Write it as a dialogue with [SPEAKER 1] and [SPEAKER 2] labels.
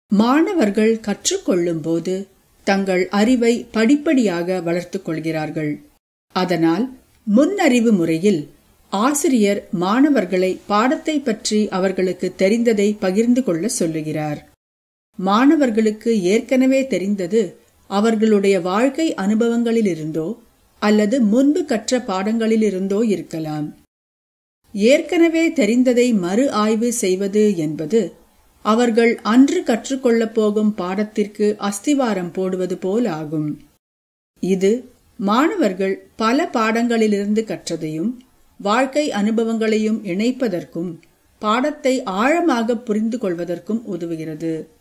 [SPEAKER 1] மாணவர்கள் கற்றுக்கொள்ளும்போது தங்கள் அறிவை படிப்படியாக வளர்த்துக் கொள்கிறார்கள் அதனால் முன்னறிவு முறையில் ஆசிரியர் மாணவர்களை பாடத்தை பற்றி அவர்களுக்கு தெரிந்ததை பகிர்ந்து கொள்ள சொல்லுகிறார் மாணவர்களுக்கு ஏற்கனவே தெரிந்தது அவர்களுடைய வாழ்க்கை அனுபவங்களிலிருந்தோ அல்லது முன்பு கற்ற பாடங்களிலிருந்தோ இருக்கலாம் ஏற்கனவே தெரிந்ததை மறு ஆய்வு செய்வது என்பது அவர்கள் அன்று கற்றுக்கொள்ளப் போகும் பாடத்திற்கு அஸ்திவாரம் போடுவது போல் ஆகும் இது மாணவர்கள் பல பாடங்களிலிருந்து கற்றதையும் வாழ்க்கை அனுபவங்களையும் இணைப்பதற்கும் பாடத்தை ஆழமாக புரிந்து கொள்வதற்கும் உதவுகிறது